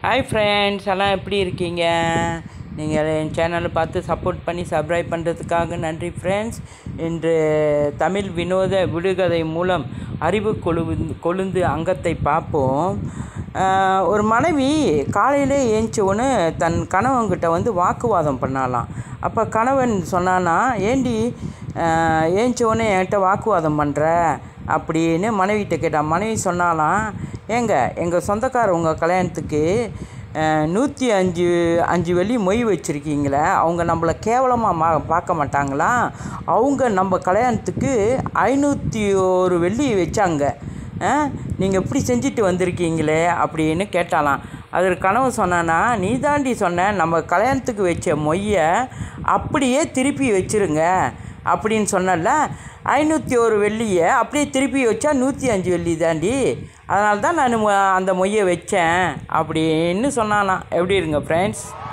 hi friends எல்லாம் எப்படி இருக்கீங்க நீங்கள் என் சேனலை பார்த்து சப்போர்ட் பண்ணி சப்ஸ்கிரைப் பண்ணுறதுக்காக நன்றி ஃப்ரெண்ட்ஸ் இன்று தமிழ் வினோத விடுகதை மூலம் அறிவு கொழு கொழுந்து அங்கத்தை பார்ப்போம் ஆஹ், ஒரு மனைவி காலையிலே ஏஞ்சவொன்னு தன் கணவன்கிட்ட வந்து வாக்குவாதம் பண்ணாலாம் அப்போ கணவன் சொன்னானா ஏண்டி ஏஞ்சவொன்னே என்கிட்ட வாக்குவாதம் பண்ணுற அப்படின்னு மனைவிட்ட கேட்டான் மனைவி சொன்னாலாம் ஏங்க எங்கள் சொந்தக்காரவங்க கல்யாணத்துக்கு அஹ், நூற்றி அஞ்சு அஞ்சு வெள்ளி மொய் வச்சுருக்கீங்களே அவங்க நம்மளை கேவலமாக மா பார்க்க மாட்டாங்களா அவங்க நம்ம கல்யாணத்துக்கு ஐநூற்றி ஒரு வெள்ளி வச்சாங்க நீங்கள் இப்படி செஞ்சுட்டு வந்திருக்கீங்களே அப்படின்னு கேட்டாலாம் அதற்கு கனவு சொன்னானா நீ தாண்டி சொன்ன நம்ம கல்யாணத்துக்கு வச்ச மொய்யை அப்படியே திருப்பி வச்சிருங்க அப்படின்னு சொன்னல ஐநூற்றி ஒரு வெள்ளியை அப்படியே திருப்பி வச்சா நூற்றி அஞ்சு வெள்ளி தாண்டி அதனால தான் நான் மொ- அந்த மொய்யை வச்சேன் அப்படின்னு சொன்னானா எப்படி இருங்க ஃப்ரெண்ட்ஸ்